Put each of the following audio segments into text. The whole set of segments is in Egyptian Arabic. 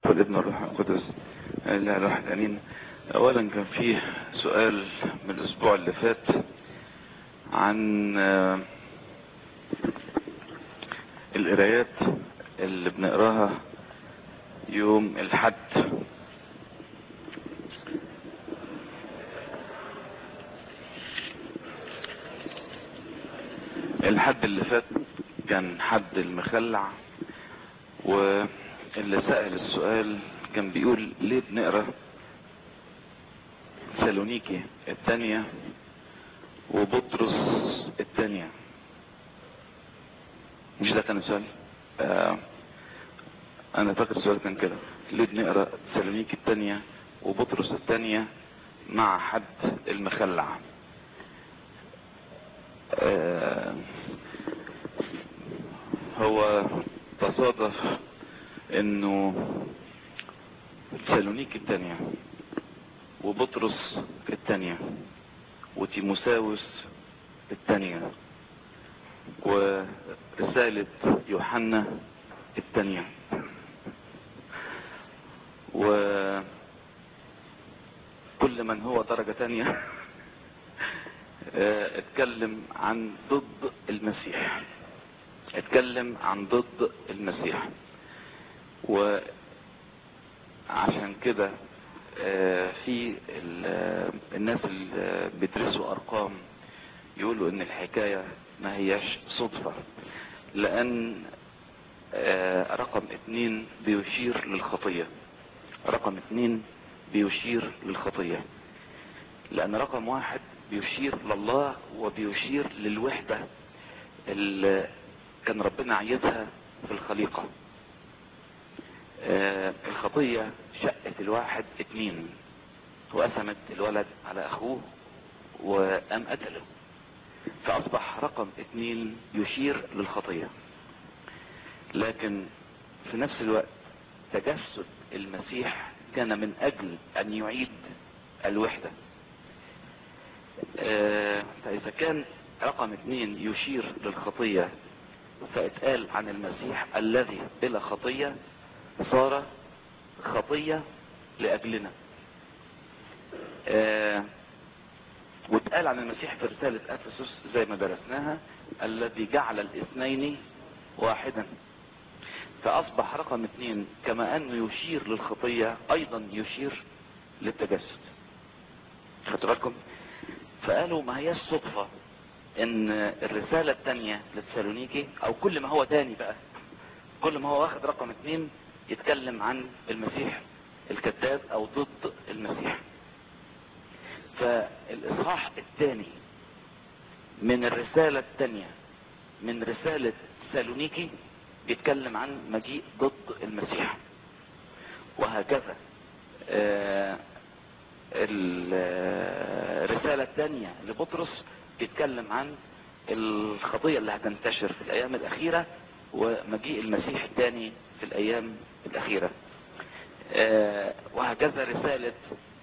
والابن والروح القدس لا الواحد امين اولا كان فيه سؤال من الاسبوع اللي فات عن آه، القرايات اللي بنقراها يوم الحد الحد اللي فات كان حد المخلع واللي سأل السؤال كان بيقول ليه بنقرا سالونيكي الثانية وبطرس الثانية مش ده كان السؤال آه انا فاكر السؤال كان كده ليه بنقرا سالونيكي الثانية وبطرس الثانية مع حد المخلع آه هو تصادف انه سالونيك الثانية وبطرس الثانية وتيموساوس الثانية ورسالة يوحنا الثانية وكل من هو درجة ثانية اه اتكلم عن ضد المسيح اتكلم عن ضد المسيح وعشان كده اه في الناس اللي بيدرسوا ارقام يقولوا ان الحكاية ما هياش صدفة لان اه رقم اتنين بيشير للخطية رقم اتنين بيشير للخطية لان رقم واحد بيشير لله وبيشير للوحدة اللي كان ربنا عايزها في الخليقة آه الخطية شقت الواحد اتنين وقسمت الولد على اخوه وقام قتله فاصبح رقم اتنين يشير للخطية لكن في نفس الوقت تجسد المسيح كان من اجل ان يعيد الوحدة آه فاذا كان رقم اتنين يشير للخطية فاتقال عن المسيح الذي بلا خطية صار خطية لأجلنا آه واتقال عن المسيح في رسالة أفسس زي ما درسناها الذي جعل الاثنين واحدا فأصبح رقم اثنين كما أنه يشير للخطية أيضا يشير للتجسد خدتوا بالكم فقالوا ما هي الصدفة ان الرسالة التانية لتسالونيكي او كل ما هو تاني بقى كل ما هو واخد رقم اتنين يتكلم عن المسيح الكذاب او ضد المسيح فالاصحاح الثاني من الرسالة الثانية من رسالة سالونيكي بيتكلم عن مجيء ضد المسيح وهكذا آه الرسالة الثانية لبطرس بيتكلم عن الخطية اللي هتنتشر في الايام الاخيرة ومجيء المسيح الثاني في الايام الاخيرة آه وهكذا رسالة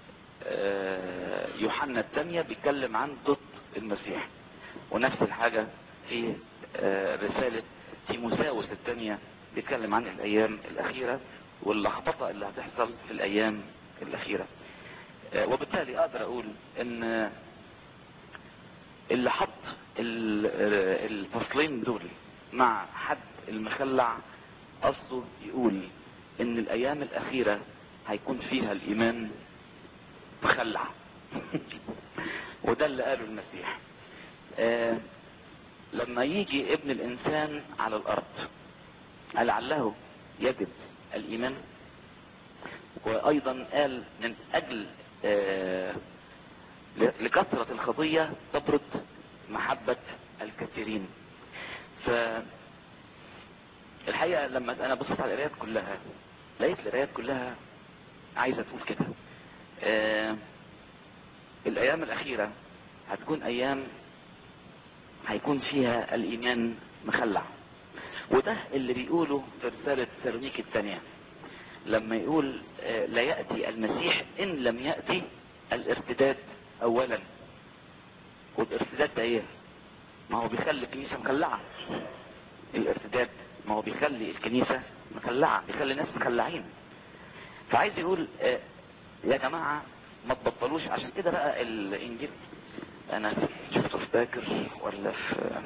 آه يوحنا الثانية بيتكلم عن ضد المسيح ونفس الحاجة في آه رسالة تيموساوس الثانية بيتكلم عن الايام الاخيرة واللخبطة اللي هتحصل في الايام الاخيرة وبالتالي اقدر اقول ان اللي حط الفصلين دول مع حد المخلع قصده يقول ان الايام الاخيرة هيكون فيها الايمان مخلع وده اللي قاله المسيح آه لما يجي ابن الانسان على الارض لعله يجد الايمان وايضا قال من اجل آه لكثرة الخطية تبرد محبة الكثيرين ف الحقيقة لما انا بصيت على القرايات كلها لقيت القرايات كلها عايزة تقول كده آه الايام الاخيرة هتكون ايام هيكون فيها الايمان مخلع وده اللي بيقوله في رسالة سالونيك الثانية لما يقول آه لا يأتي المسيح ان لم يأتي الارتداد اولا والارتداد ده ايه ما هو بيخلي الكنيسة مخلعة الارتداد ما هو بيخلي الكنيسة مخلعة بيخلي الناس مخلعين فعايز يقول آه، يا جماعة ما تبطلوش عشان كده بقى الانجيل انا شفته في باكر ولا في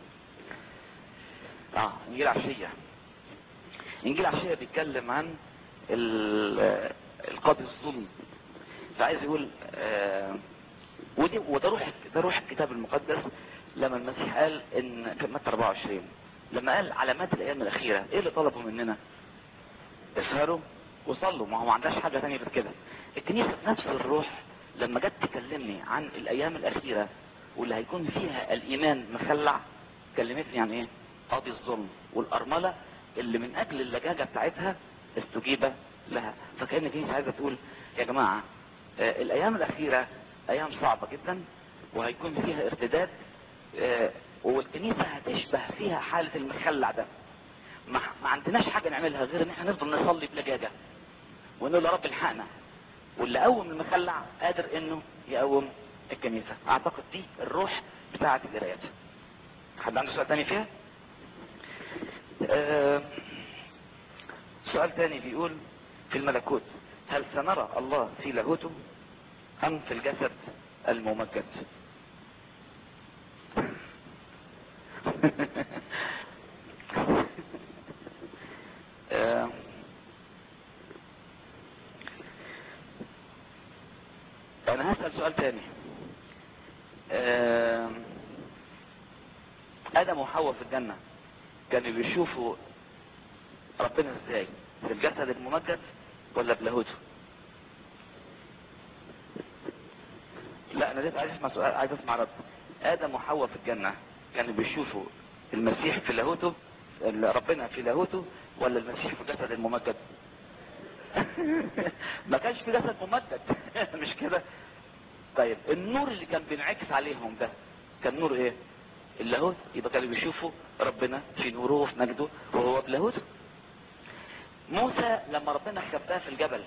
اه انجيل عشية انجيل عشية بيتكلم عن ال- القاضي الظلم فعايز يقول آه ودي وده روح ده روح الكتاب المقدس لما المسيح قال ان في متى 24 لما قال علامات الايام الاخيره ايه اللي طلبوا مننا؟ اسهروا وصلوا ما هو ما عندهاش حاجه ثانيه غير كده الكنيسه بنفس الروح لما جت تكلمني عن الايام الاخيره واللي هيكون فيها الايمان مخلع كلمتني عن ايه؟ قاضي الظلم والارمله اللي من اجل اللجاجه بتاعتها استجيب لها فكان الكنيسه عايزه تقول يا جماعه آه، الايام الاخيره ايام صعبه جدا وهيكون فيها ارتداد آه، والكنيسه هتشبه فيها حاله المخلع ده ما, ما عندناش حاجه نعملها غير ان احنا نفضل نصلي بلجاجه ونقول يا رب الحقنا واللي قوم المخلع قادر انه يقوم الكنيسه اعتقد دي الروح بتاعه القرايات حد عنده سؤال تاني فيها آه، سؤال تاني بيقول في الملكوت هل سنرى الله في لاهوته ام في الجسد الممجد آه، انا هسأل سؤال تاني آه، ادم وحواء في الجنة كانوا بيشوفوا ربنا ازاي في الجسد الممجد ولا بلاهوته لا انا لسه عايز اسمع سؤال عايز اسمع رد ادم وحواء في الجنة كانوا بيشوفوا المسيح في لاهوته ربنا في لاهوته ولا المسيح في الجسد الممجد ما كانش في جسد ممجد مش كده طيب النور اللي كان بينعكس عليهم ده كان نور ايه اللاهوت يبقى كانوا بيشوفوا ربنا في نوره وفي مجده وهو بلاهوته موسى لما ربنا خباه في الجبل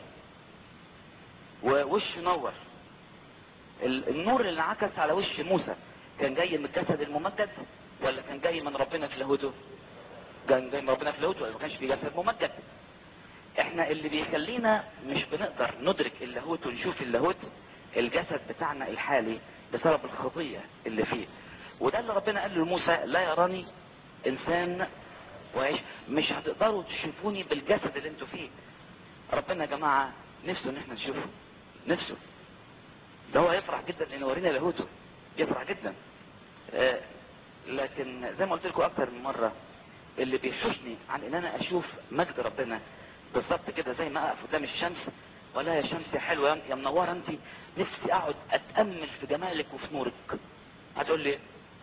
ووشه نور ال- النور اللي انعكس على وش موسى كان جاي من الجسد الممجد ولا كان جاي من ربنا في لاهوته كان جاي من ربنا في لاهوته ولا ما كانش في جسد ممجد احنا اللي بيخلينا مش بنقدر ندرك اللاهوت ونشوف اللاهوت الجسد بتاعنا الحالي بسبب الخطية اللي فيه وده اللي ربنا قال لموسى لا يراني انسان وعيش مش هتقدروا تشوفوني بالجسد اللي انتوا فيه ربنا يا جماعة نفسه ان احنا نشوفه نفسه ده هو يفرح جدا ان يورينا لاهوته يفرح جدا آه لكن زي ما قلت لكم اكتر من مرة اللي بيحوشني عن ان انا اشوف مجد ربنا بالظبط كده زي ما اقف قدام الشمس ولا يا شمس يا حلوه يا منوره انت نفسي اقعد اتامل في جمالك وفي نورك هتقول لي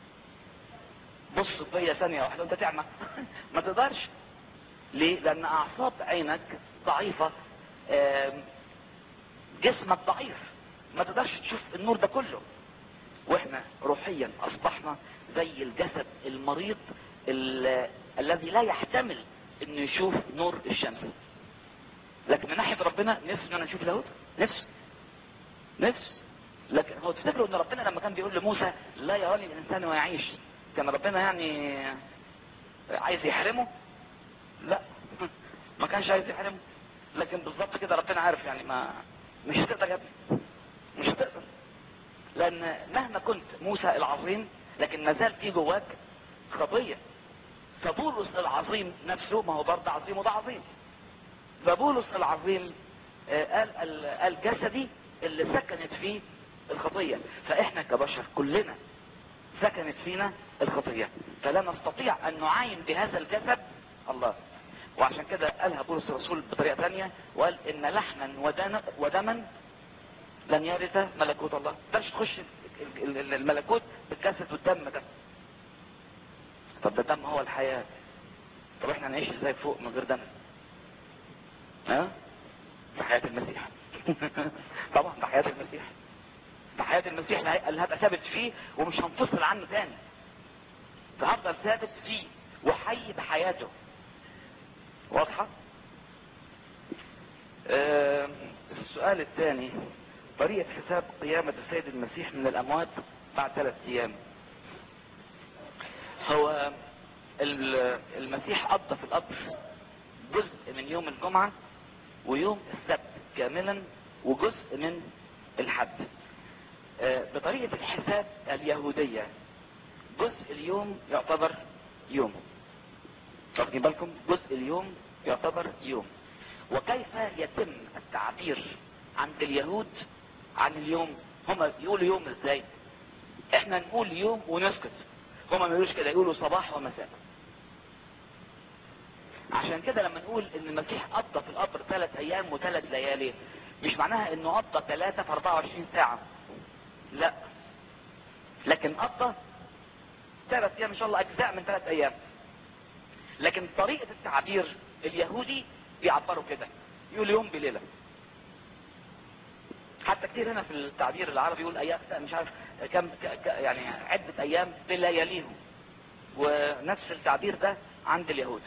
بص فيا ثانيه واحده انت تعمى ما تقدرش ليه لان اعصاب عينك ضعيفه آم، جسمك ضعيف ما تقدرش تشوف النور ده كله واحنا روحيا اصبحنا زي الجسد المريض ال- الذي لا يحتمل انه يشوف نور الشمس لكن من ناحيه ربنا نفسه ان انا اشوف لاهوت نفسه نفسه لكن هو تفتكروا ان ربنا لما كان بيقول لموسى لا يراني الانسان ويعيش كان ربنا يعني عايز يحرمه لا ما كانش عايز يحرمه لكن بالظبط كده ربنا عارف يعني ما مش هتقدر يا ابني مش هتقدر لان مهما كنت موسى العظيم لكن ما زال في جواك خطيه فبولس العظيم نفسه ما هو برضه عظيم وده عظيم فبولس العظيم آه، قال ال- الجسدي اللي سكنت فيه الخطيه فاحنا كبشر كلنا سكنت فينا الخطيه فلا نستطيع ان نعاين بهذا الجسد الله وعشان كده قالها بولس الرسول بطريقه ثانيه وقال ان لحما ودنا- ودما لن يرث ملكوت الله ده مش تخش ال- ال- الملكوت بالجسد والدم ده طب ده دم هو الحياه طب احنا نعيش ازاي فوق من غير دم ها في حياة المسيح طبعا في حياة المسيح في حياة المسيح اللي هي- اللي هبقى ثابت فيه ومش هنفصل عنه تاني فهفضل ثابت فيه وحي بحياته واضحة آه السؤال الثاني طريقة حساب قيامة السيد المسيح من الأموات بعد ثلاث أيام هو ال- المسيح قضى في القبر جزء من يوم الجمعة ويوم السبت كاملا وجزء من الحد آه، بطريقة الحساب اليهودية جزء اليوم يعتبر يوم واخدين بالكم جزء اليوم يعتبر يوم وكيف يتم التعبير عند اليهود عن اليوم هم يقولوا يوم ازاي احنا نقول يوم ونسكت هم ما يقولوش كده يقولوا صباح ومساء عشان كده لما نقول ان المسيح قضى في القبر ثلاث ايام وثلاث ليالي مش معناها انه قضى ثلاثة في 24 ساعة لا لكن قضى ثلاث ايام ان شاء الله اجزاء من ثلاث ايام لكن طريقة التعبير اليهودي بيعبروا كده يقول يوم بليلة حتى كتير هنا في التعبير العربي يقول ايام مش عارف كم ك- ك- يعني عدة ايام بلياليهم ونفس التعبير ده عند اليهود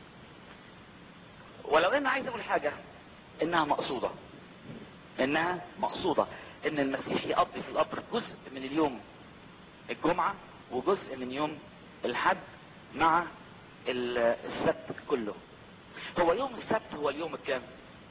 ولو ان عايز اقول حاجة انها مقصودة انها مقصودة ان المسيح يقضي في القبر جزء من اليوم الجمعة وجزء من يوم الحد مع ال- السبت كله هو يوم السبت هو اليوم الكام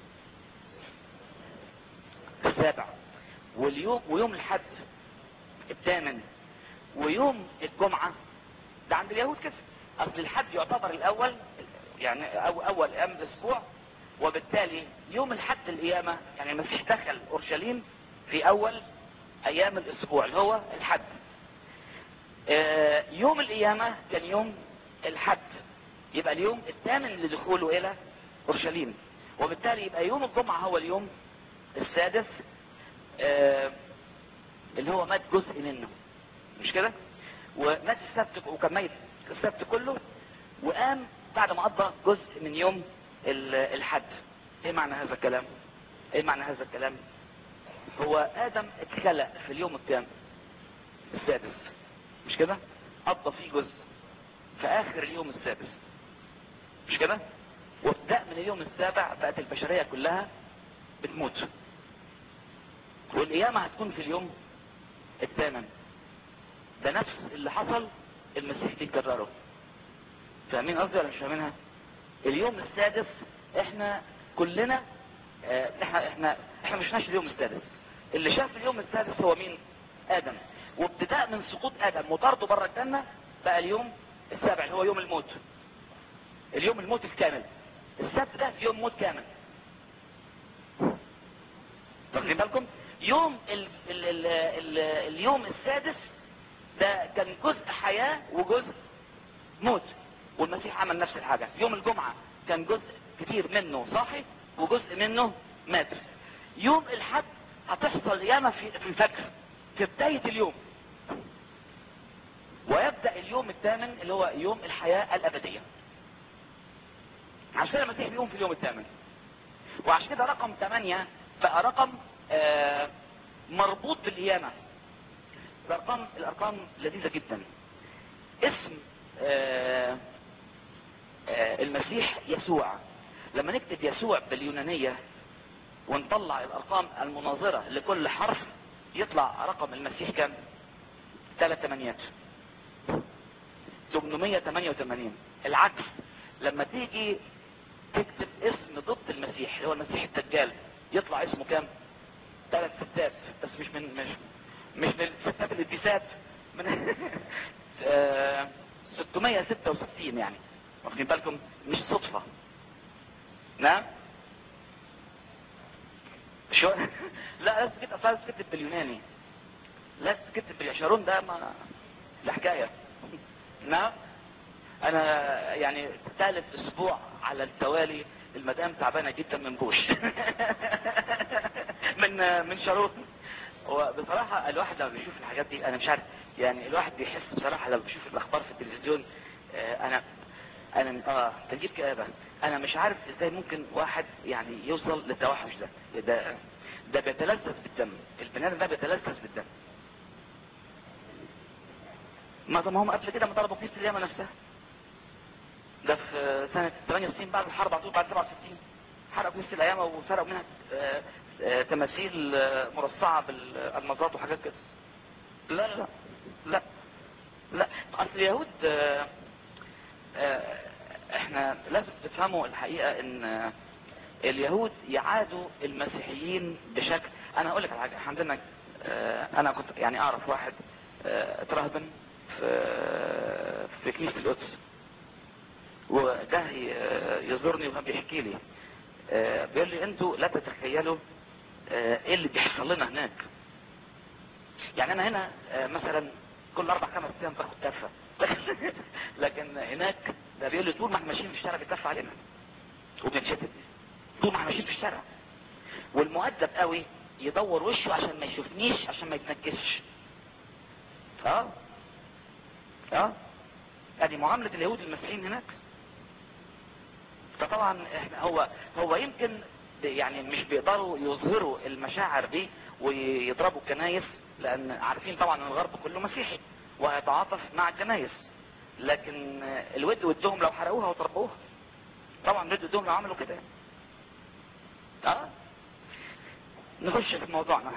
السابع واليوم ويوم الحد الثامن ويوم الجمعة ده عند اليهود كده اصل الحد يعتبر الاول يعني أو اول ايام الاسبوع وبالتالي يوم الحد القيامة يعني المسيح دخل اورشليم في اول ايام الاسبوع اللي هو الحد آه، يوم القيامة كان يوم الحد يبقى اليوم الثامن لدخوله الى اورشليم وبالتالي يبقى يوم الجمعة هو اليوم السادس آه، اللي هو مات جزء منه مش كده ومات السبت وكان ميت السبت كله وقام بعد ما قضى جزء من يوم ال- الحد ايه معنى هذا الكلام ايه معنى هذا الكلام هو ادم اتخلق في اليوم الكام السادس مش كده قضى فيه جزء في اخر اليوم السادس مش كده وابدأ من اليوم السابع بقت البشرية كلها بتموت والقيامة هتكون في اليوم الثامن ده نفس اللي حصل المسيح بيكرره فاهمين قصدي ولا مش فاهمينها اليوم السادس احنا كلنا اه احنا احنا احنا مش ناشي اليوم السادس اللي شاف اليوم السادس هو مين ادم وابتداء من سقوط ادم وطرده بره الجنه بقى اليوم السابع اللي هو يوم الموت اليوم الموت الكامل السبت ده يوم موت كامل واخدين بالكم يوم ال ال ال ال اليوم السادس ده كان جزء حياة وجزء موت والمسيح عمل نفس الحاجة يوم الجمعة كان جزء كتير منه صاحي وجزء منه مات يوم الحد هتحصل ياما في, في الفجر في بداية اليوم ويبدأ اليوم الثامن اللي هو يوم الحياة الأبدية عشان كده المسيح بيقوم في اليوم الثامن وعشان كده رقم 8 بقى رقم آه مربوط بالقيامة الارقام الارقام لذيذة جدا اسم آه آه المسيح يسوع لما نكتب يسوع باليونانية ونطلع الارقام المناظرة لكل حرف يطلع رقم المسيح كام ثلاث تمانيات 888 العكس لما تيجي تكتب اسم ضد المسيح اللي هو المسيح الدجال يطلع اسمه كام ثلاث ستات بس مش من مش مش من الستات الاتسات من آه، 666 يعني واخدين بالكم مش صدفة نعم شو لا لازم تكتب لازم تكتب باليوناني لازم تكتب بالشارون ده ما ده حكاية نعم انا يعني ثالث اسبوع على التوالي المدام تعبانه جدا من بوش من من شارون وبصراحة الواحد لما بيشوف الحاجات دي انا مش عارف يعني الواحد بيحس بصراحة لما بيشوف الاخبار في التلفزيون آه، انا انا اه تجيب كآبة انا مش عارف ازاي ممكن واحد يعني يوصل للتوحش ده ده ده بيتلذذ بالدم البني ادم ده بيتلذذ بالدم ما ما هم قبل كده ما ضربوا كنيسة اليمن نفسها ده في سنة 68 بعد الحرب على طول بعد 67 حرقوا كنيسة الأيامة وسرقوا منها آه، آه، تماثيل آه، مرصعة بالألمازات وحاجات كده لا لا لا لا لا أصل اليهود آه، آه، احنا لازم تفهموا الحقيقة ان آه، اليهود يعادوا المسيحيين بشكل انا اقول لك على حاجه عندنا آه، انا كنت يعني اعرف واحد آه، اترهبن في في كنيسه القدس وجه ي- يزورني وكان بيحكي لي آه، بيقول لي انتوا لا تتخيلوا آه، ايه اللي بيحصل لنا هناك يعني انا هنا آه، مثلا كل اربع خمس ايام باخد تفه لكن هناك ده بيقول لي طول ما احنا ماشيين في الشارع بيتف علينا وبنتشتت طول ما احنا ماشيين في الشارع والمؤدب قوي يدور وشه عشان ما يشوفنيش عشان ما يتنكسش اه اه ادي معاملة اليهود المسيحيين هناك فطبعا احنا هو هو يمكن يعني مش بيقدروا يظهروا المشاعر دي ويضربوا الكنايس لان عارفين طبعا ان الغرب كله مسيحي وهيتعاطف مع الكنايس لكن الود ودهم لو حرقوها وطربوها طبعا الود ودهم لو عملوا كده اه نخش في موضوعنا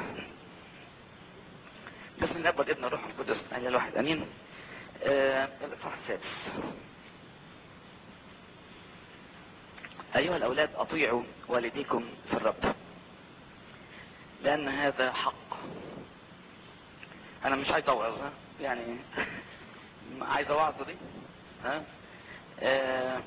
بسم الله والابن الروح القدس اهل الواحد امين آه الاصحاح السادس ايها الاولاد اطيعوا والديكم في الرب لان هذا حق انا مش عايز اوعظ ها؟ يعني عايز اوعظ دي ها آه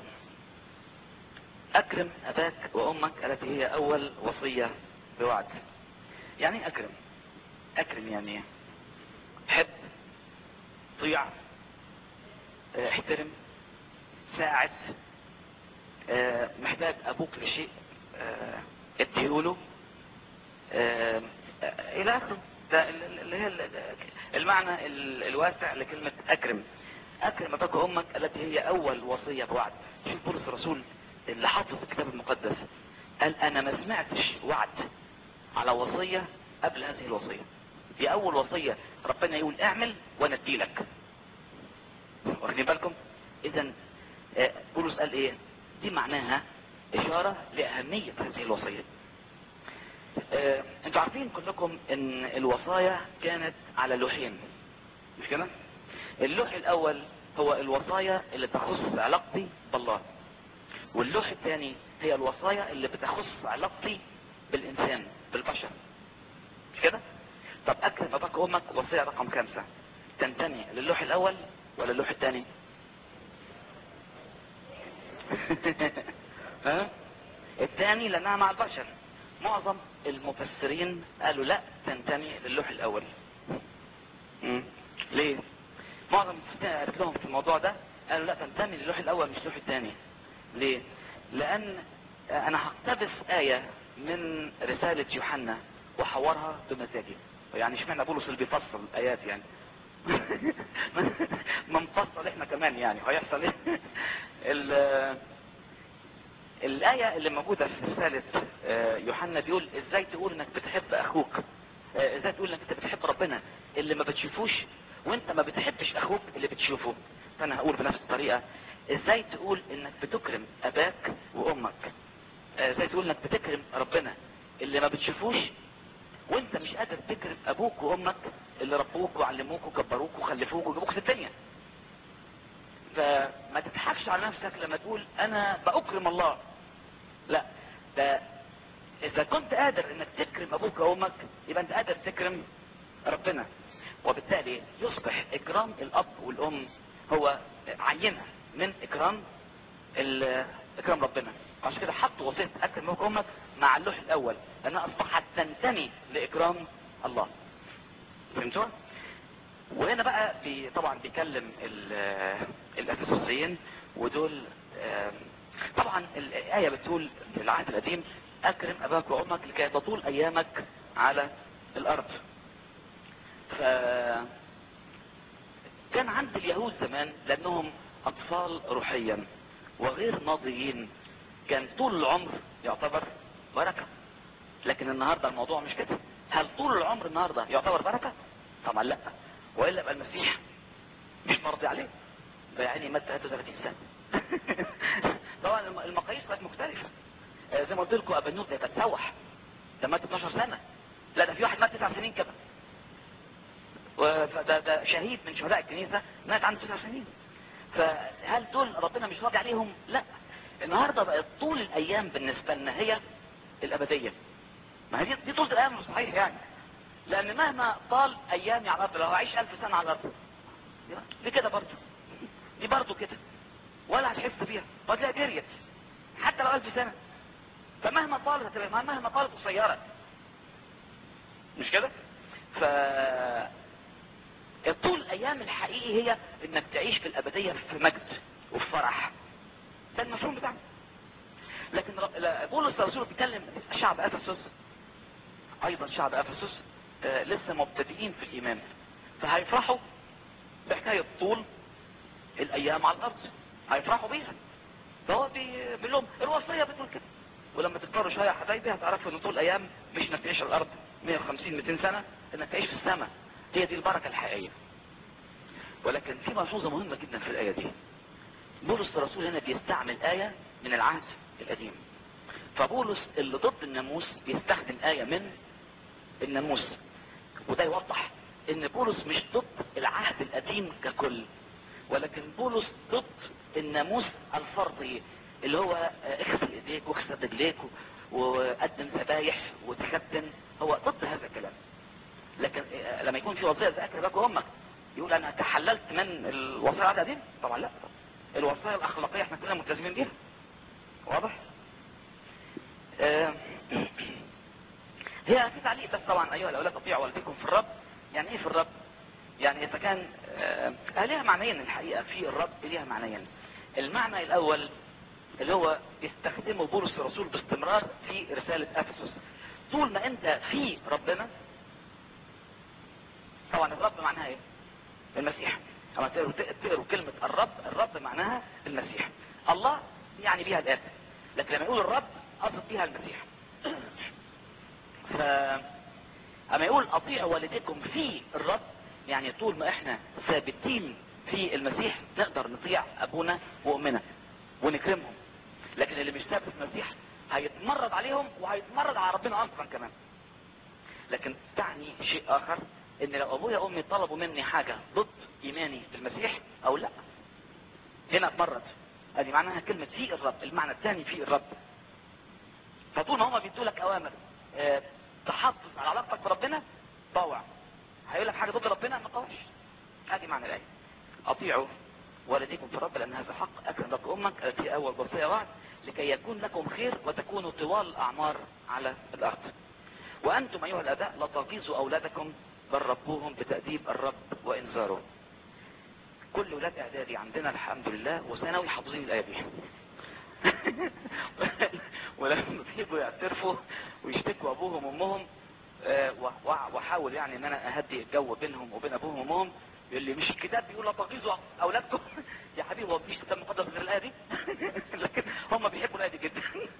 اكرم اباك وامك التي هي اول وصية بوعد يعني إيه اكرم اكرم يعني ايه حب طيع اه، احترم ساعد اه، محتاج ابوك لشيء اه، اديهوله اه، اه، الى اخره ده ال- ال- اللي هي ال- المعنى ال- الواسع لكلمة اكرم اكرم اباك وامك التي هي اول وصية بوعد شوف بولس الرسول اللي حافظ الكتاب المقدس قال انا ما سمعتش وعد على وصية قبل هذه الوصية دي اول وصية ربنا يقول اعمل وانا اديلك واخدين بالكم اذا آه، بولس قال ايه دي معناها اشارة لاهمية هذه الوصية آه، انتوا عارفين كلكم ان الوصايا كانت على لوحين مش كده اللوح الاول هو الوصايا اللي تخص علاقتي بالله واللوح الثاني هي الوصايا اللي بتخص علاقتي بالانسان بالبشر مش كده طب اكرم اباك وامك وصية رقم خمسة تنتمي للوح الاول ولا اللوح الثاني ها الثاني لانها مع البشر معظم المفسرين قالوا لا تنتمي للوح الاول مم. ليه معظم المفسرين قالت لهم في الموضوع ده قالوا لا تنتمي للوح الاول مش اللوح الثاني ليه لان انا هقتبس آية من رسالة يوحنا وحورها بمزاجي يعني اشمعنى بولس اللي بيفصل الايات يعني ما نفصل احنا كمان يعني هيحصل ايه ال- الآية اللي موجودة في رسالة آه، يوحنا بيقول ازاي تقول انك بتحب اخوك آه، ازاي تقول انك انت بتحب ربنا اللي ما بتشوفوش وانت ما بتحبش اخوك اللي بتشوفه فانا هقول بنفس الطريقة ازاي تقول انك بتكرم اباك وامك آه، ازاي تقول انك بتكرم ربنا اللي ما بتشوفوش وانت مش قادر تكرم ابوك وامك اللي ربوك وعلموك وكبروك وخلفوك وجابوك في الدنيا فما تضحكش على نفسك لما تقول انا باكرم الله لا ده اذا كنت قادر انك تكرم ابوك وامك يبقى انت قادر تكرم ربنا وبالتالي يصبح اكرام الاب والام هو عينة من اكرام ال- اكرام ربنا عشان كده حطوا وصية اكرم ابوك وامك مع اللوح الاول لانها اصبحت تنتمي لاكرام الله فهمتوا وهنا بقى بي طبعا بيكلم ال- الافسسيين ودول آم، طبعا الآية بتقول في العهد القديم أكرم أباك وأمك لكي تطول أيامك على الأرض ف كان عند اليهود زمان لأنهم أطفال روحيا وغير ناضجين كان طول العمر يعتبر بركة لكن النهاردة الموضوع مش كده هل طول العمر النهاردة يعتبر بركة طبعا لا وإلا يبقى المسيح مش مرضي عليه ده يعني مات 33 سنة طبعا الم- المقاييس بقت مختلفة آه، زي ما قلت لكم ابنوت ده تتسوح ده مات 12 سنة لا ده في واحد مات 9 سنين كمان و- فده ده شهيد من شهداء الكنيسة مات عنده 9 سنين فهل دول ربنا مش راضي عليهم لا النهاردة بقت طول الايام بالنسبة لنا هي الابديه ما هي دي دي طول الايام صحيح يعني لان مهما طال ايامي على الارض لو هعيش الف سنه على الارض دي كده برضه دي برضه كده ولا هتحس بيها وهتلاقي جريت حتى لو الف سنه فمهما طالت هتبقى مهما طالت قصيره مش كده ف طول الايام الحقيقي هي انك تعيش في الابديه في مجد وفي فرح ده المفهوم بتاعنا لكن رب- لا- بولس الرسول بيكلم شعب افسس ايضا شعب افسس آه، لسه مبتدئين في الايمان فهيفرحوا بحكايه طول الايام على الارض هيفرحوا بيها فهو بي- بيقول لهم الوصيه بتقول كده ولما تكبروا شويه يا حبايبي هتعرفوا ان طول الايام مش انك تعيش على الارض 150 200 سنه انك تعيش في السماء هي دي البركه الحقيقيه ولكن في ملحوظه مهمه جدا في الايه دي بولس الرسول هنا بيستعمل آية من العهد القديم فبولس اللي ضد الناموس بيستخدم آية من الناموس وده يوضح ان بولس مش ضد العهد القديم ككل ولكن بولس ضد الناموس الفرضي اللي هو آه، اغسل ايديك واغسل رجليك وقدم ذبايح وتختن هو ضد هذا الكلام لكن آه، لما يكون في وصيه ذاكر باك امك يقول انا تحللت من الوصايا القديم طبعا لا الوصايا الاخلاقيه احنا كلنا ملتزمين بيها واضح آه، هي في تعليق بس طبعا ايها الاولاد اطيعوا والديكم في الرب يعني ايه في الرب يعني اذا كان آه، ليها معنيين الحقيقه في الرب ليها معنيين المعنى الاول اللي هو يستخدمه بولس الرسول باستمرار في رساله افسس طول ما انت في ربنا طبعا الرب معناها ايه المسيح اما تقروا تقروا كلمة الرب الرب معناها المسيح الله يعني بيها الاب لكن لما يقول الرب قصد بيها المسيح ف اما يقول اطيعوا والديكم في الرب يعني طول ما احنا ثابتين في المسيح نقدر نطيع ابونا وامنا ونكرمهم لكن اللي مش ثابت في المسيح هيتمرد عليهم وهيتمرد على ربنا اصلا كمان لكن تعني شيء اخر ان لو ابويا وامي طلبوا مني حاجة ضد ايماني بالمسيح او لا هنا اتمرد ادي معناها كلمة في الرب المعنى الثاني في الرب فطول ما هما بيدوا لك اوامر اه تحافظ على علاقتك بربنا طاوع هيقول لك حاجة ضد ربنا ما طاوعش ادي معنى الايه اطيعوا والديكم في الرب لان هذا حق اكرم لك امك التي اول وصيه وعد لكي يكون لكم خير وتكونوا طوال الاعمار على الارض وانتم ايها الاباء لا تغيظوا اولادكم بل ربوهم بتأديب الرب وانذاره كل ولاد اعدادي عندنا الحمد لله وثانوي حافظين الايه دي ولما بيجوا يعترفوا ويشتكوا ابوهم وامهم آه، وأ- واحاول يعني ان انا اهدي الجو بينهم وبين ابوهم وامهم يقول لي مش الكتاب بيقول لا تغيظوا اولادكم يا حبيبي هو مفيش كتاب مقدس غير الايه دي لكن هم بيحبوا الايه دي جدا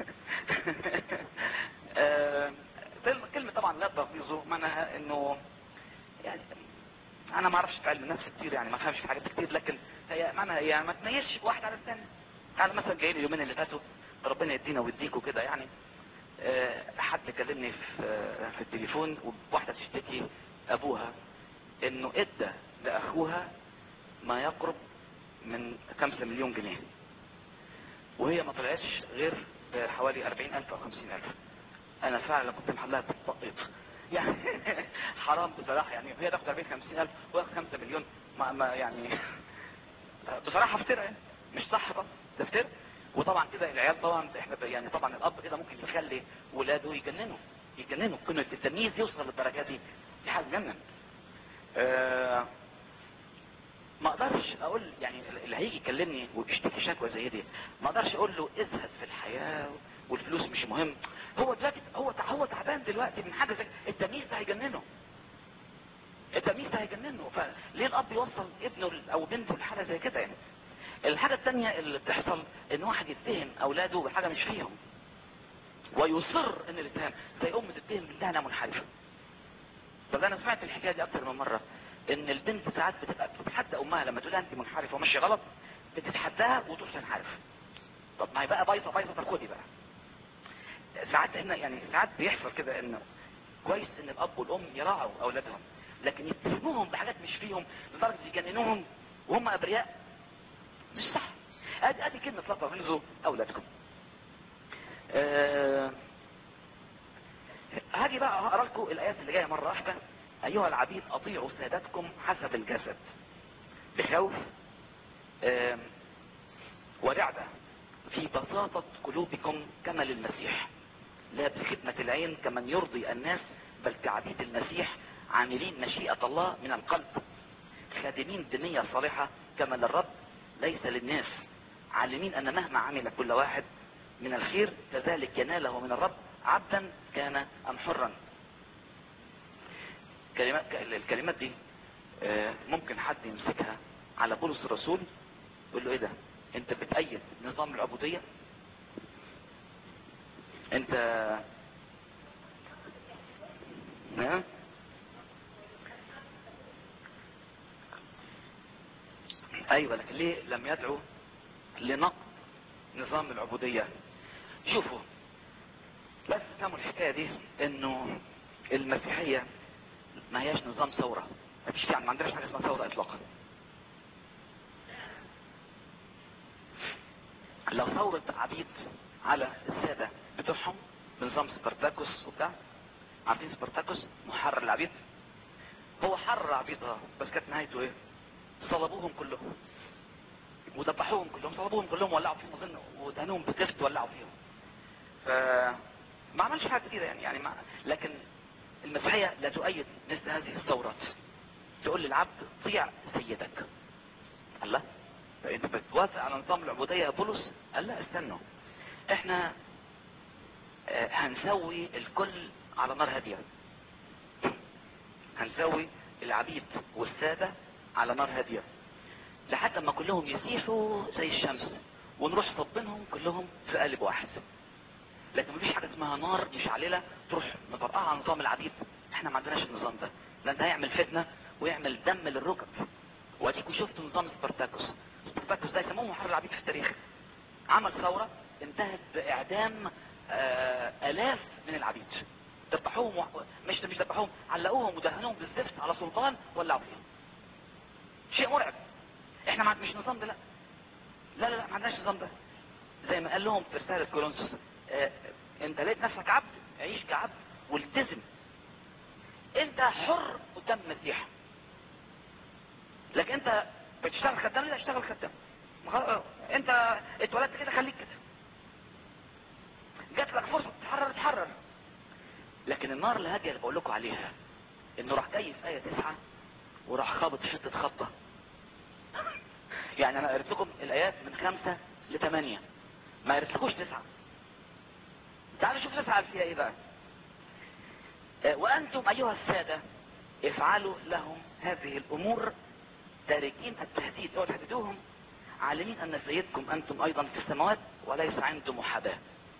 آه، كلمة- كلمة طبعا لا تغيظوا معناها انه يعني انا ما اعرفش في علم النفس كتير يعني ما فهمش في حاجات كتير لكن هي معناها هي ما تميزش واحد على الثاني انا مثلا جاي لي اليومين اللي فاتوا ربنا يدينا ويديكوا كده يعني آه، حد كلمني في آه، في التليفون وواحده تشتكي ابوها انه ادى لاخوها ما يقرب من خمسة مليون جنيه وهي ما طلعتش غير حوالي 40000 او 50000 انا فعلا كنت محلها بالتقيط يعني حرام بصراحة يعني هي تاخد 40 50 الف وياخد 5 مليون ما, ما يعني بصراحة افترى يعني مش صح طبعا تفتر وطبعا كده العيال طبعا احنا يعني طبعا الاب كده ممكن يخلي ولاده يجننوا يجننوا كنا التمييز يوصل للدرجة دي دي حاجة تجنن آه ما اقدرش اقول يعني اللي هيجي يكلمني ويشتكي شكوى زي دي ما اقدرش اقول له ازهد في الحياة والفلوس مش مهم هو دلوقتي هو هو تعبان دلوقتي من حاجة زي التمييز ده هيجننه التمييز ده هيجننه فليه الاب يوصل ابنه او بنته لحاجة زي كده يعني الحاجة التانية اللي بتحصل ان واحد يتهم اولاده بحاجة مش فيهم ويصر ان الاتهام زي ام تتهم بنتها انها منحرفة طب انا سمعت الحكاية دي اكتر من مرة ان البنت ساعات بتبقى بتتحدى امها لما تقول لها انت منحرفة وماشية غلط بتتحداها وتروح تنحرف طب ما هي بقى بايظة بايظة تاخدي بقى ساعات ان يعني ساعات بيحصل كده ان كويس ان الاب والام يراعوا اولادهم لكن يتهموهم بحاجات مش فيهم لدرجة يجننوهم وهم ابرياء مش صح ادي ادي كلمة لا تغيظوا اولادكم آه اجي بقى اقرا لكم الايات اللي جايه مره واحده ايها العبيد اطيعوا سادتكم حسب الجسد بخوف آم، ورعدة في بساطة قلوبكم كما للمسيح لا بخدمة العين كمن يرضي الناس بل كعبيد المسيح عاملين مشيئة الله من القلب خادمين بنية صالحة كما للرب ليس للناس عالمين ان مهما عمل كل واحد من الخير كذلك يناله من الرب عبدا كان ام حرا كلمات الكلمات دي آه، ممكن حد يمسكها على بولس الرسول يقول له ايه ده انت بتأيد نظام العبودية انت ها ايوه لكن ليه لم يدعو لنقض نظام العبودية شوفوا بس تفهموا الحكاية دي انه المسيحية ما هياش نظام ثورة ما فيش يعني ما عندناش حاجة اسمها ثورة اطلاقا لو ثورة عبيد على السادة بتوعهم بنظام سبارتاكوس وبتاع عارفين سبارتاكوس محرر العبيد هو حرر العبيد اه بس كانت نهايته ايه صلبوهم كلهم وذبحوهم كلهم صلبوهم كلهم ولعوا فيهم اظن ودهنوهم بزفت ولعوا فيهم ف ما عملش حاجه كتيره يعني يعني ما لكن المسيحيه لا تؤيد مثل هذه الثورات تقول للعبد طيع سيدك الله انت بتوافق على نظام العبوديه يا بولس قال لا استنوا احنا آه، هنسوي الكل على نار هاديه هنسوي العبيد والساده على نار هاديه لحد ما كلهم يسيحوا زي الشمس ونروح صبنهم كلهم في قالب واحد لكن مفيش حاجه اسمها نار مشعلله تروح مطرقعه على نظام العبيد احنا ما عندناش النظام ده لان ده هيعمل فتنه ويعمل دم للركب واديكوا شفتوا نظام سبارتاكوس سبارتاكوس ده يسموه محرر العبيد في التاريخ عمل ثوره انتهت باعدام آه الاف من العبيد ذبحوهم و... مش مش ذبحوهم علقوهم ودهنوهم بالزفت على سلطان ولعوا فيهم شيء مرعب احنا ما مش نظام ده لا لا لا, لا ما عندناش نظام ده زي ما قال لهم في رسالة كورنثوس اه انت لقيت نفسك عبد عيش كعبد والتزم انت حر قدام المسيح لكن انت بتشتغل خدام لا اشتغل خدام مخ- انت اتولدت كده خليك كده جات لك فرصة تتحرر تحرر لكن النار الهادية اللي بقول لكم عليها انه راح جاي في آية تسعة وراح خابط حتة خبطة يعني انا قريت لكم الايات من خمسة لثمانية ما قريتلكوش تسعة تعالوا شوف تسعة فيها ايه بقى آه، وانتم ايها السادة افعلوا لهم هذه الامور تاركين التهديد اوعوا تهددوهم عالمين ان سيدكم انتم ايضا في السماوات وليس عنده محاباة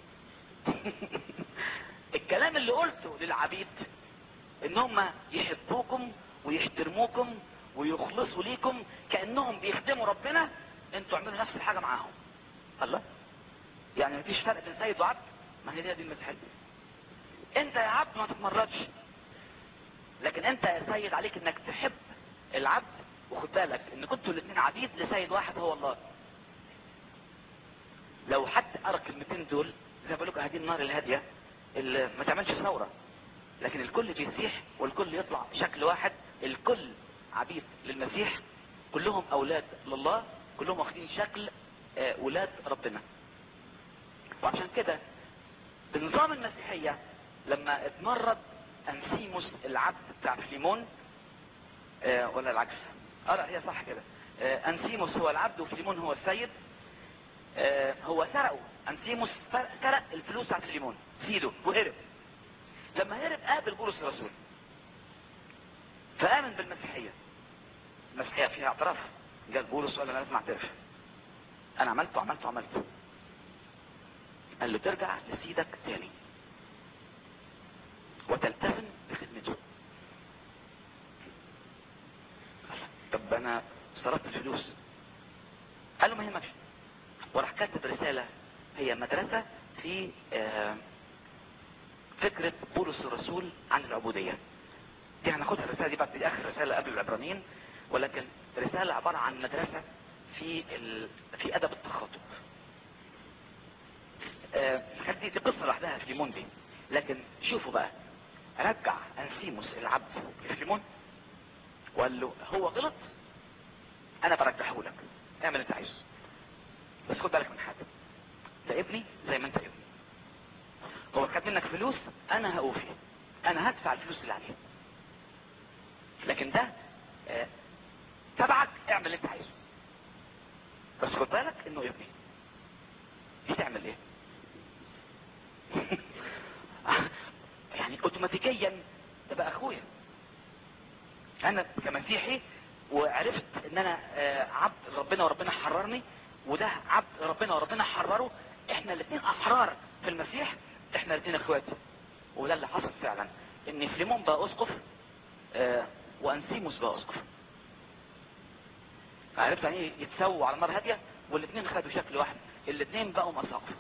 الكلام اللي قلته للعبيد ان هم يحبوكم ويحترموكم ويخلصوا ليكم كانهم بيخدموا ربنا انتوا اعملوا نفس الحاجه معاهم الله يعني مفيش فرق بين سيد وعبد ما هي دي دي المسيحيه انت يا عبد ما تتمردش لكن انت يا سيد عليك انك تحب العبد وخد بالك ان كنتوا الاثنين عبيد لسيد واحد هو الله لو حد قرا الكلمتين دول زي ما بقول لكم هذه النار الهاديه اللي ما تعملش ثوره لكن الكل بيسيح والكل يطلع شكل واحد الكل عبيد للمسيح كلهم اولاد لله كلهم واخدين شكل آه، ولاد ربنا وعشان كده بنظام المسيحية لما اتمرد انسيموس العبد بتاع فليمون آه، ولا العكس اه لا هي صح كده آه، انسيموس هو العبد وفليمون هو السيد آه، هو سرقه انسيموس سرق سرق الفلوس بتاعت فليمون سيده وهرب لما هرب قابل بولس الرسول فآمن بالمسيحية المسيحية فيها اعتراف قال بولس قال انا لازم اعترف انا عملت وعملت وعملت قال له ترجع لسيدك تاني وتلتزم بخدمته طب انا صرفت الفلوس قال له ما يهمكش وراح كاتب رسالة هي مدرسة في آه، فكرة بولس الرسول عن العبودية دي هناخدها الرسالة دي بعد دي اخر رسالة قبل العبرانيين ولكن رسالة عبارة عن مدرسة في ال... في ادب التخاطب آه، دي دي قصة لوحدها في ليمون دي لكن شوفوا بقى رجع انسيموس العبد لفيليمون وقال له هو غلط انا برجحه لك اعمل اللي انت عايزه بس خد بالك من حاجه ده ابني زي ما انت ابني هو خد منك فلوس انا هوفي انا هدفع الفلوس اللي عليه لكن ده آه، تبعك اعمل اللي انت عايزه بس خد بالك انه ابني دي تعمل ايه يعني اوتوماتيكيا ده بقى اخويا انا كمسيحي وعرفت ان انا آه، عبد ربنا وربنا حررني وده عبد ربنا وربنا حرره احنا الاثنين احرار في المسيح احنا الاثنين اخوات وده اللي حصل فعلا ان فليمون بقى اسقف آه، وانسيموس بقى اسقف عرفت يعني ايه يتسووا على نار هاديه والاثنين خدوا شكل واحد الاثنين بقوا مساقف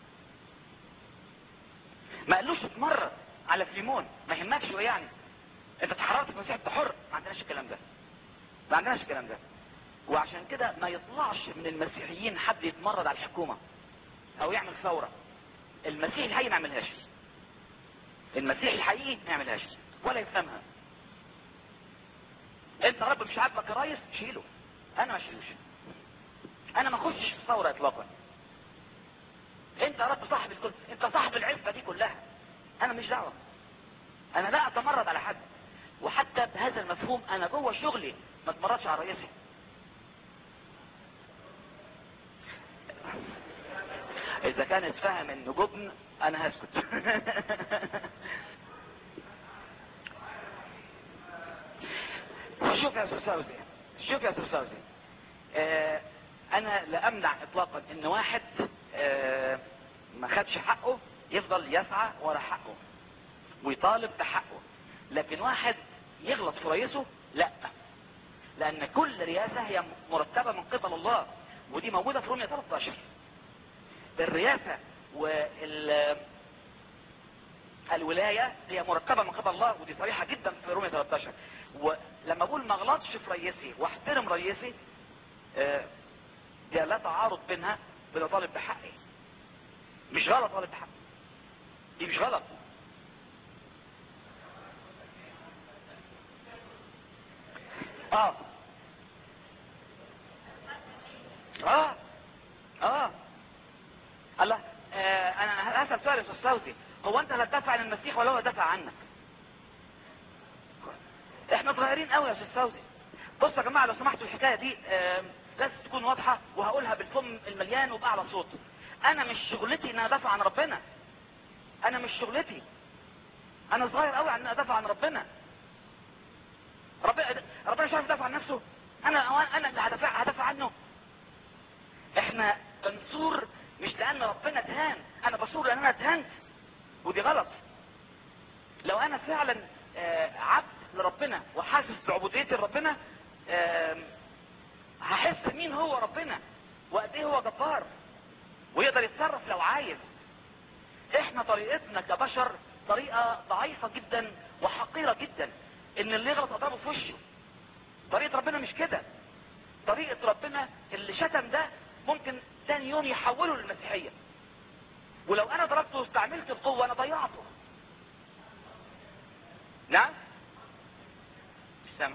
ما قالوش اتمرد على فليمون ما يهمكش هو يعني انت اتحررت في المسيح انت حر ما عندناش الكلام ده ما عندناش الكلام ده وعشان كده ما يطلعش من المسيحيين حد يتمرد على الحكومه او يعمل ثوره المسيح الحقيقي ما يعملهاش المسيح الحقيقي ما يعملهاش ولا يفهمها انت رب مش عاجبك يا ريس شيله انا ما اشيلوش انا ما اخشش في الثوره اطلاقا انت يا رب صاحب الكل انت صاحب العفه دي كلها انا مش دعوه انا لا اتمرد على حد وحتى بهذا المفهوم انا جوه شغلي ما اتمردش على رئيسي اذا كان اتفهم انه جبن انا هسكت شوف يا استاذ فوزي شوف يا استاذ فوزي آه انا لا امنع اطلاقا ان واحد آه ما خدش حقه يفضل يسعى ورا حقه ويطالب بحقه لكن واحد يغلط في رئيسه لا لان كل رئاسة هي مرتبة من قبل الله ودي موجودة في رومية 13 الرئاسة وال الولاية هي مرتبة من قبل الله ودي صريحة جدا في رومية 13 ولما اقول ما اغلطش في رئيسي واحترم رئيسي آه، دي لا تعارض بينها بين طالب بحقي مش غلط طالب بحقي دي مش غلط اه اه اه الله آه انا هسأل سؤال يا استاذ صوتي هو انت هتدافع عن المسيح ولا هو هيدافع عنك احنا صغيرين قوي يا استاذ صوتي بصوا يا جماعه لو سمحتوا الحكايه دي آه لازم تكون واضحه وهقولها بالفم المليان وباعلى صوت انا مش شغلتي ان انا ادافع عن ربنا انا مش شغلتي انا صغير قوي عن ان ادافع عن ربنا ربنا ربنا مش عارف يدافع عن نفسه انا انا اللي هدافع هدافع عنه احنا بنصور مش لان ربنا اتهان انا بصور لان انا اتهنت ودي غلط لو انا فعلا آه، عبد لربنا وحاسس بعبوديتي لربنا آم، هحس مين هو ربنا وقد ايه هو جبار ويقدر يتصرف لو عايز احنا طريقتنا كبشر طريقة ضعيفة جدا وحقيرة جدا ان اللي يغلط اضربه في وشه طريقة ربنا مش كده طريقة ربنا اللي شتم ده ممكن تاني يوم يحوله للمسيحية ولو انا ضربته واستعملت القوة انا ضيعته نعم مش سامع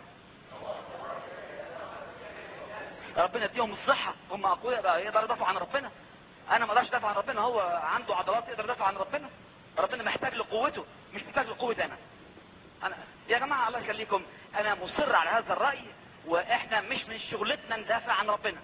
ربنا يديهم الصحة هم اقوياء بقى يقدر يدافع عن ربنا انا ما اقدرش ادافع عن ربنا هو عنده عضلات يقدر يدافع عن ربنا ربنا محتاج لقوته مش محتاج لقوة انا انا يا جماعة الله يخليكم انا مصر على هذا الرأي واحنا مش من شغلتنا ندافع عن ربنا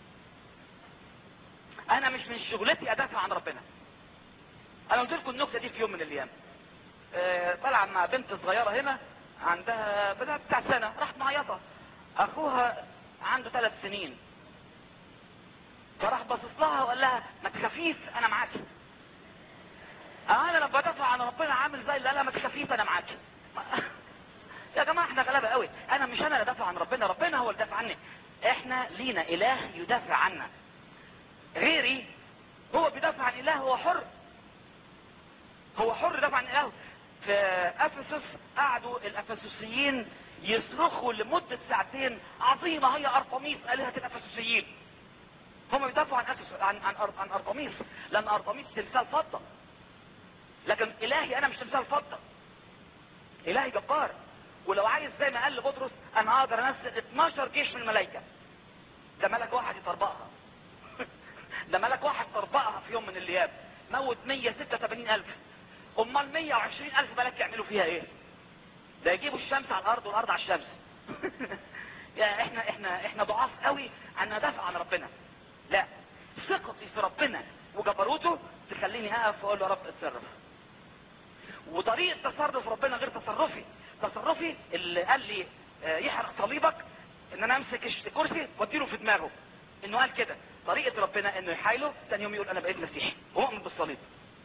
انا مش من شغلتي ادافع عن ربنا انا قلت لكم النكتة دي في يوم من الايام آه، طالعة مع بنت صغيرة هنا عندها بتاع بتاع سنة راحت معيطة اخوها عنده ثلاث سنين فراح باصص لها وقال لها ما تخافيش انا معاكي انا لما بدافع عن ربنا عامل زي اللي قال لها ما تخافيش انا معاكي يا جماعه احنا غلابه قوي انا مش انا اللي دافع عن ربنا ربنا هو اللي دافع عني احنا لينا اله يدافع عنا غيري هو بيدافع عن اله هو حر هو حر يدافع عن اله في افسس قعدوا الافسسيين يصرخوا لمدة ساعتين عظيمة هي ارطميس الهة الافسسيين هم بيدافعوا عن أفسس عن عن, أر- عن ارطميس لان ارطميس تمثال فضة لكن الهي انا مش تمثال فضة الهي جبار ولو عايز زي ما قال لبطرس انا اقدر انزل 12 جيش من الملائكه ده ملك واحد يطربقها ده ملك واحد طربقها في يوم من الايام موت 186 الف امال 120 الف ملك يعملوا فيها ايه ده يجيبوا الشمس على الارض والارض على الشمس يا احنا احنا احنا ضعاف قوي عن ندافع عن ربنا لا ثقتي في ربنا وجبروته تخليني اقف واقول له يا رب اتصرف وطريقه تصرف ربنا غير تصرفي تصرفي اللي قال لي آه، يحرق صليبك ان انا امسك الكرسي واديله في دماغه انه قال كده طريقه ربنا انه يحايله ثاني يوم يقول انا بقيت مسيحي ومؤمن بالصليب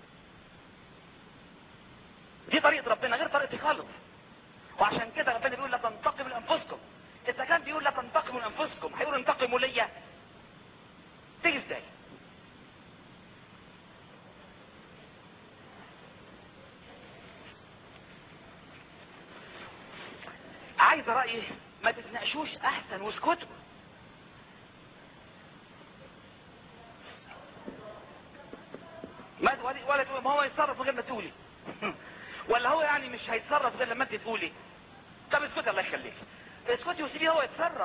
دي طريقه ربنا غير طريقتي خالص وعشان كده ربنا بيقول لا تنتقموا لانفسكم اذا كان بيقول لا تنتقموا لانفسكم هيقول انتقموا ليا تيجي ازاي عايز رأيي ما تتناقشوش احسن واسكتوا ما ولا ولا تقول- ما هو يتصرف من غير ما تقولي ولا هو يعني مش هيتصرف غير لما انت تقولي طب اسكتي الله يخليك اسكتي وسيبيه هو يتصرف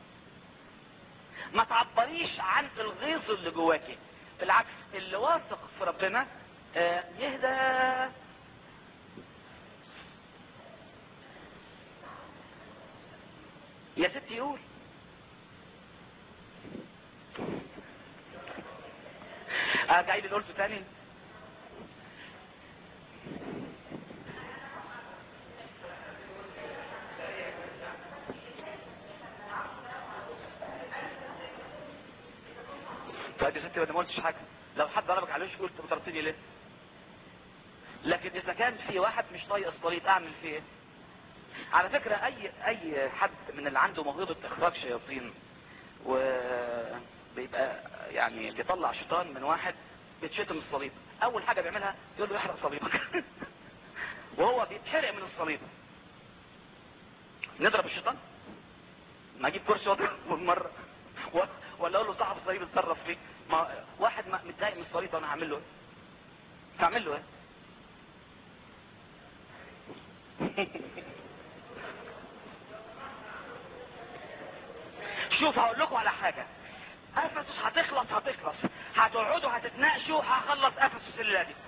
ما تعبريش عن الغيظ اللي جواكي بالعكس اللي واثق في ربنا آه، يهدى يا ستي يقول ارجع لي اللي قلته تاني طيب يا ستي انا ما قلتش حاجه لو حد ضربك على وشك قلت بترتني ليه لكن اذا كان في واحد مش طايق الصليب اعمل فيه ايه على فكرة اي اي حد من اللي عنده موهبة اخراج شياطين وبيبقى يعني بيطلع شيطان من واحد بيتشتم الصليب اول حاجة بيعملها يقول له احرق صليبك وهو بيتحرق من الصليب نضرب الشيطان ما اجيب كرسي واضربه مرة و- ولا اقول له صاحب الصليب اتصرف فيه ما واحد ما- متضايق من الصليب انا هعمل له ايه هعمل له ايه شوف هقول لكم على حاجة افسس هتخلص هتخلص هتقعدوا هتتناقشوا هخلص افسس الليلة دي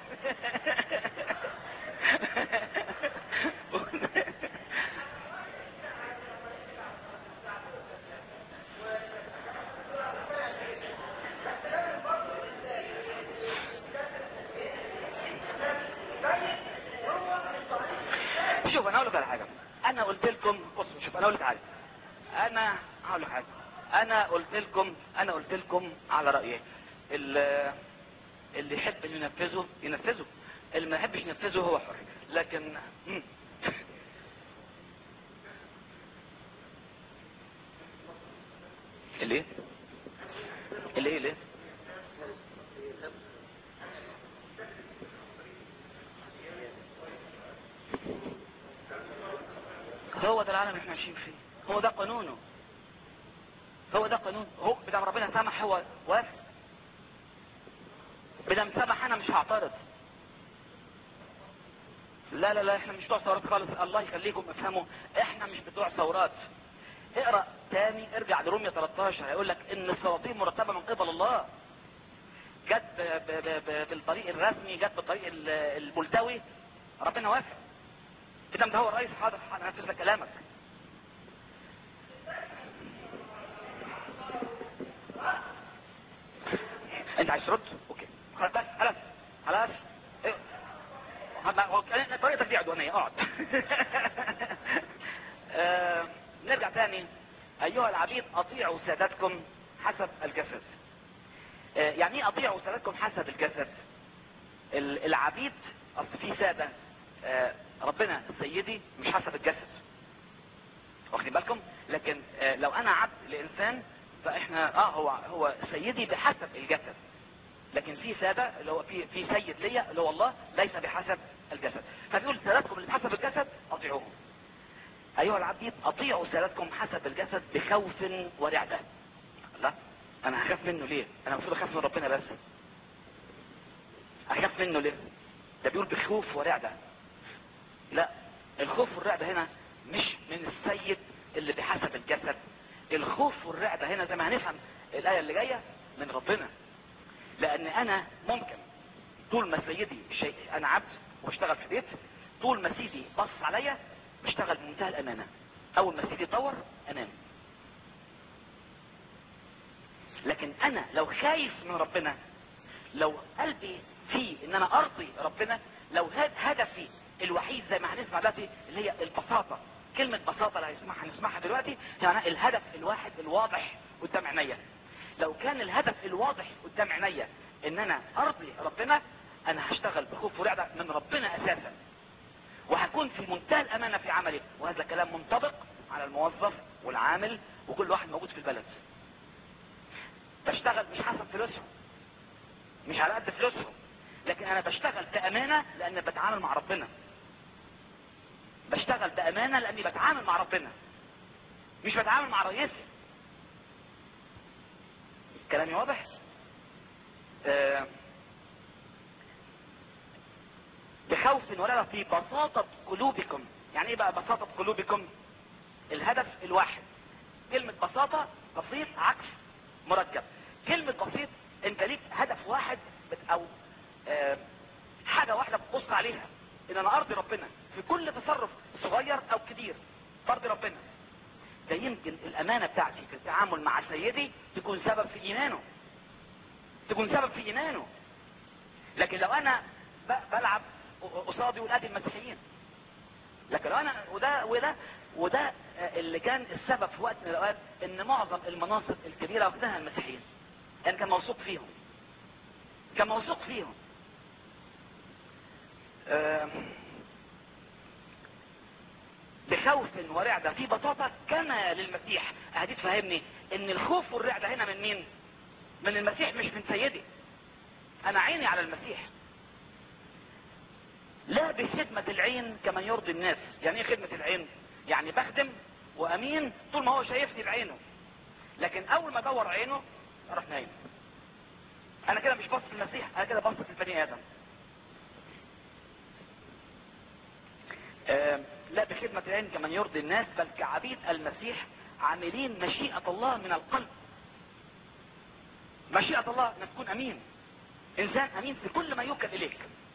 شوف انا اقول لك على حاجه انا قلت لكم بص شوف انا اقول لك حاجه انا هقول لك حاجه انا قلت لكم انا قلت لكم على رايي اللي, اللي يحب انه ينفذه ينفذه اللي ما يحبش ينفذه هو حر لكن مم. اللي ايه اللي ايه ليه هو ده العالم اللي احنا عايشين فيه هو ده قانونه هو ده قانون هو بدم ربنا سمح هو وافق بدم سمح انا مش هعترض لا لا لا احنا مش بتوع ثورات خالص الله يخليكم افهموا احنا مش بتوع ثورات اقرا تاني ارجع لرومية 13 هيقول لك ان السلاطين مرتبه من قبل الله جت ب- ب- ب- بالطريق الرسمي جت بالطريق ال- الملتوي ربنا وافق كده ده هو الرئيس حاضر انا هنفذ لك كلامك انت عايز ترد اوكي خلاص بس خلاص خلاص إيه. هبقى- هو- طريقتك دي عدوانيه اقعد آه، نرجع تاني ايها العبيد اطيعوا سادتكم حسب الجسد آه، يعني ايه اطيعوا سادتكم حسب الجسد ال- العبيد اصل في ساده آه، ربنا سيدي مش حسب الجسد واخدين بالكم لكن آه، لو انا عبد لانسان فاحنا اه هو هو سيدي بحسب الجسد لكن في ساده اللي هو في في سيد ليا اللي هو الله ليس بحسب الجسد فبيقول سادتكم اللي بحسب الجسد اطيعوهم ايها العبيد اطيعوا سادتكم حسب الجسد بخوف ورعده لا انا هخاف منه ليه انا المفروض اخاف من ربنا بس اخاف منه ليه ده بيقول بخوف ورعده لا الخوف والرعب هنا مش من السيد اللي بحسب الجسد الخوف والرعب هنا زي ما هنفهم الآية اللي جاية من ربنا لأن أنا ممكن طول ما سيدي شيء أنا عبد واشتغل في بيت طول ما سيدي بص عليا بشتغل بمنتهى الأمانة أول ما سيدي يدور أنام لكن أنا لو خايف من ربنا لو قلبي فيه ان انا ارضي ربنا لو هاد هدفي الوحيد زي ما هنسمع دلوقتي اللي هي البساطة كلمة بساطة اللي هنسمعها هنسمعها دلوقتي يعني الهدف الواحد الواضح قدام عينيا لو كان الهدف الواضح قدام عينيا ان انا ارضي ربنا انا هشتغل بخوف ورعدة من ربنا اساسا وهكون في منتهى الامانة في عملي وهذا كلام منطبق على الموظف والعامل وكل واحد موجود في البلد بشتغل مش حسب فلوسهم مش على قد فلوسهم لكن انا بشتغل بامانه لان بتعامل مع ربنا بشتغل بامانه لاني بتعامل مع ربنا مش بتعامل مع رئيسي كلامي واضح آه بخوف ولا في بساطة قلوبكم يعني ايه بقى بساطة قلوبكم الهدف الواحد كلمة بساطة بسيط عكس مركب كلمة بسيط انت ليك هدف واحد بت- او آه حاجة واحدة بتبص عليها ان انا ارضي ربنا في كل تصرف صغير او كبير برضي ربنا ده يمكن الامانة بتاعتي في التعامل مع سيدي تكون سبب في ايمانه تكون سبب في ايمانه لكن لو انا ب- بلعب قصادي ولادي المسيحيين لكن لو انا وده وده وده آه، اللي كان السبب في وقت من الاوقات ان معظم المناصب الكبيره واخدها المسيحيين يعني كان موثوق فيهم كان موثوق فيهم آم، بخوف ورعدة في بساطة كما للمسيح هدي تفهمني ان الخوف والرعدة هنا من مين من المسيح مش من سيدي انا عيني على المسيح لا بخدمة العين كما يرضي الناس يعني ايه خدمة العين يعني بخدم وامين طول ما هو شايفني بعينه لكن اول ما ادور عينه اروح نايم انا كده مش باصص للمسيح انا كده باصص للبني ادم آم، لا بخدمة العين كمن يرضي الناس بل كعبيد المسيح عاملين مشيئة الله من القلب مشيئة الله انك تكون امين انسان امين في كل ما يوكل اليك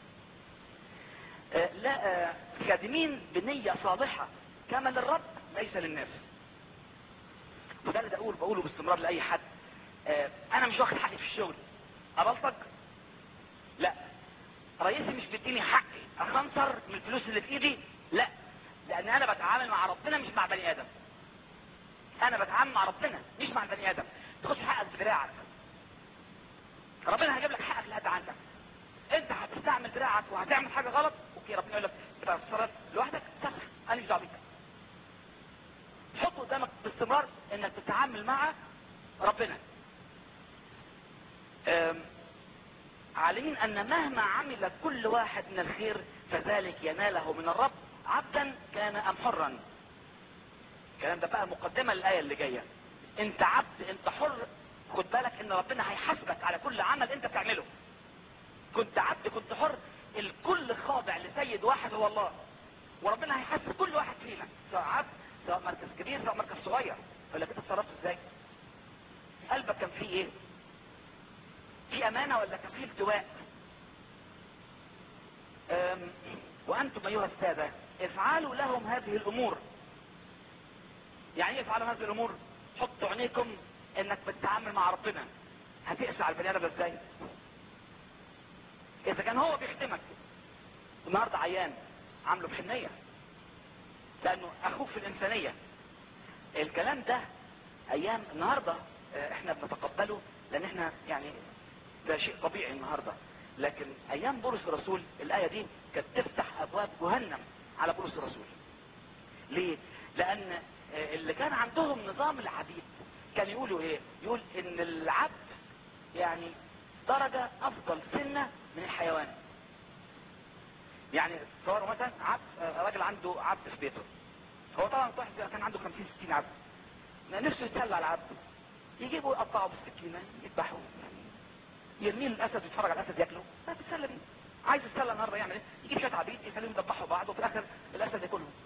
آه، لا آه، خادمين بنية صالحة كما للرب ليس للناس وده اللي بقول بقوله باستمرار لاي حد آه، انا مش واخد حقي في الشغل ابلطج لا رئيسي مش بيديني حقي اخنصر من الفلوس اللي في ايدي لا لان انا بتعامل مع ربنا مش مع بني ادم انا بتعامل مع ربنا مش مع البني ادم تاخدش حقك بدراعك ربنا هيجيب لك حقك لقد عندك انت هتستعمل دراعك وهتعمل حاجه غلط اوكي ربنا يقول لك تبقى تصرف لوحدك صح انا مش دعوه بيك حط قدامك باستمرار انك تتعامل مع ربنا أم، عالمين ان مهما عمل كل واحد من الخير فذلك يناله من الرب عبدا كان ام حرا الكلام ده بقى مقدمة للآية اللي جاية انت عبد انت حر خد بالك ان ربنا هيحاسبك على كل عمل انت بتعمله كنت عبد كنت حر الكل خاضع لسيد واحد هو الله وربنا هيحاسب كل واحد فينا سواء عبد سواء مركز كبير سواء مركز صغير يقول لك انت اتصرفت ازاي قلبك كان فيه ايه في امانة ولا كان فيه التواء أم، وانتم ايها السادة افعلوا لهم هذه الامور يعني ايه افعلوا هذه الامور حطوا عينيكم انك بتتعامل مع ربنا هتقسى على البني ادم ازاي اذا كان هو بيخدمك النهارده عيان عامله بحنيه لانه اخوك في الانسانيه الكلام ده ايام النهارده آه، احنا بنتقبله لان احنا يعني ده شيء طبيعي النهارده لكن ايام بولس الرسول الايه دي كانت تفتح ابواب جهنم على بولس الرسول ليه لان آه، اللي كان عندهم نظام العبيد كان يقولوا ايه يقول ان العبد يعني درجة افضل سنة من الحيوان يعني تصوروا مثلا عبد آه، راجل عنده عبد في بيته هو طبعا واحد كان عنده 50 60 عبد نفسه يتسلى على عبده يجيبوا يقطعوا بالسكينة يذبحوا يرميه للاسد يتفرج على الاسد ياكله ما بيتسلى بيه عايز يتسلى النهارده يعمل ايه يجيب شويه عبيد يخليهم يذبحوا بعض وفي الاخر الاسد ياكلهم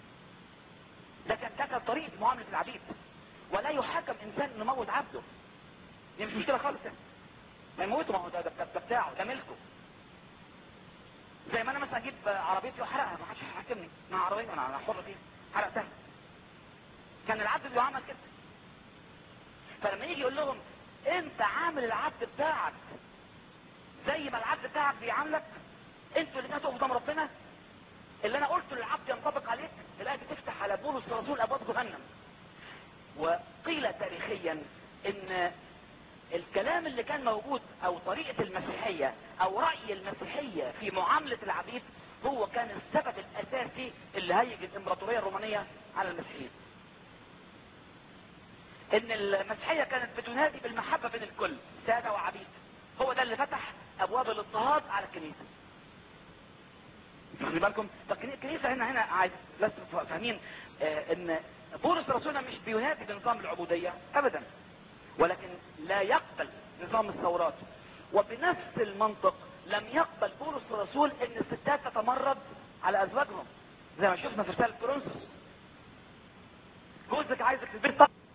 خالص يعني ما يموتوا ما هو ده, ده, ده, ده بتاعه ده ملكه زي ما انا مثلا اجيب عربيتي واحرقها ما حدش هيحاكمني مع عربيه انا انا حر فيها حرقتها كان العبد بيعمل كده فلما يجي يقول لهم انت عامل العبد بتاعك زي ما العبد بتاعك بيعاملك انتوا اللي هتقفوا قدام ربنا اللي انا قلته للعبد ينطبق عليك الايه بتفتح على بولس الرسول ابواب جهنم وقيل تاريخيا ان الكلام اللي كان موجود او طريقة المسيحية او رأي المسيحية في معاملة العبيد هو كان السبب الاساسي اللي هيج الامبراطورية الرومانية على المسيحيين ان المسيحية كانت بتنادي بالمحبة بين الكل سادة وعبيد هو ده اللي فتح ابواب الاضطهاد على الكنيسة خلي بالكم فالكنيسة هنا هنا عايز بس فاهمين آه ان بولس رسولنا مش بينادي بنظام العبودية ابدا ولكن لا يقبل نظام الثورات وبنفس المنطق لم يقبل بولس الرسول ان الستات تتمرد على ازواجهم زي ما شفنا في رسالة كورنثوس جوزك عايزك في البيت